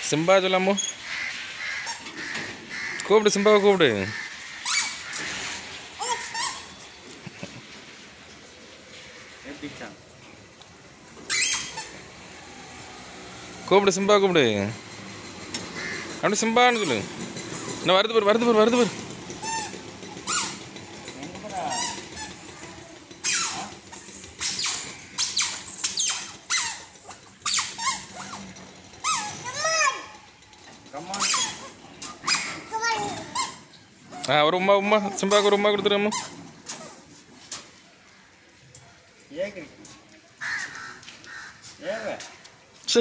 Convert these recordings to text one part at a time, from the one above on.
Simba சொல்லாமோ கூப்பிடு சிம்பாவை கூப்பிடு கூப்பிடு சிம்பா கூப்பிடு அப்படி சிம்பான்னு சொல்லு என்ன வருது பாரு வருது பாரு வருது பாரு ஆ ஒரு உமா உமா சிம்பாவுக்கு ஒரு உமா கொடுத்துரு அம்மா ச்சே.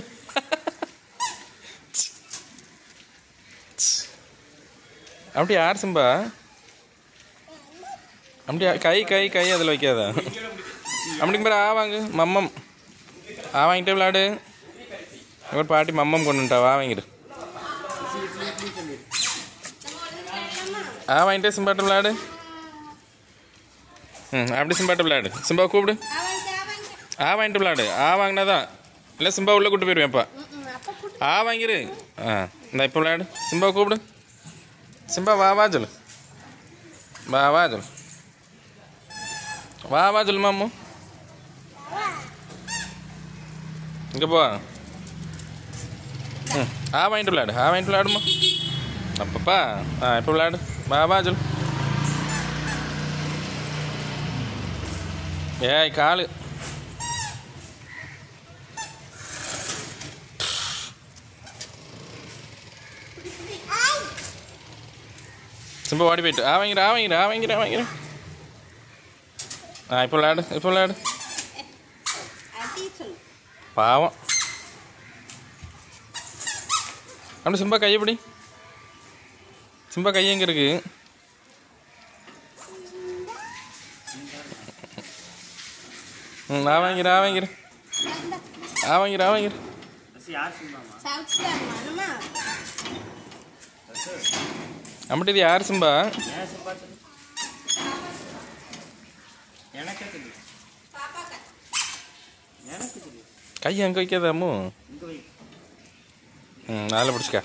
அப்படி யார் சிம்பா அப்படியா கை கை கை அதில் வைக்காதா அப்படிங்க பேர் ஆ வாங்கு மம்மம் ஆ வாங்கிட்டே விளாடு ஒரு பாட்டி மம்மம் கொண்டுட்டா வா வாங்கிடு ஆ வாங்கிட்டே சிம்பாட்ட விளாடு ம் அப்படி சிம்பாட்ட விளாடு சிம்பா கூப்பிடு ஆ வாங்கிட்டு விளாடு ஆ வாங்கினாதான் இல்லை சிம்பா உள்ளே கூட்டு போயிடுவேன்ப்பா ஆ வாங்கிரு ஆ இந்த இப்போ விளையாடு சிம்பா கூப்பிடு சிம்பா வா வா சொல்லு வா வா சொல்லு வா வா சொல்லு மாமு இங்கே போ ம் ஆ வாங்கிட்டு விளையாடு ஆ வாங்கிட்டு விளையாடுமா அப்பப்பா ஆ இப்போ விளையாடு வா வா சொல்லு ஏய் காலு சிம்பா ஓடி போயிட்டு ஆ வாங்கிடு ஆ வாங்கிடு ஆ வாங்கிடு ஆ வாங்கிடு ஆ இப்போ விளையாடு இப்போ விளையாடு பாவம் அப்படி சிம்பா கையை பிடி சிம்பா கை எங்கே இருக்கு ம் ஆ வாங்கிடு ஆ வாங்கிடு ஆ வாங்கிடு ஆ வாங்கிடு அம்மட்டு இது யார் சிம்பா எனக்கு தெரியும் எனக்கு தெரியும் கை அங்கே வைக்காத அம்மு இங்க வை ம் நாளில் பிடிச்சிக்க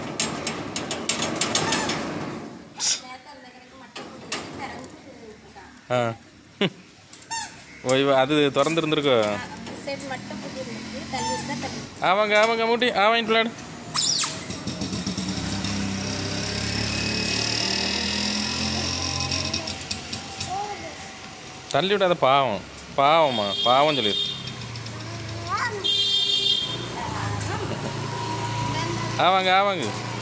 ஆ ஓ இவ அது திறந்துருந்துருக்கோ சைடு மட்டும் புதியிருக்கு தள்ளி இருந்தா தள்ளி ஆமாங்க ஆமாங்க மூட்டி ஆ வாங்கிட்டு விளையாடு தள்ளி விடாத பாவம் பாவம்மா பாவம் சொல்லிடு ஆவாங்க ஆவாங்க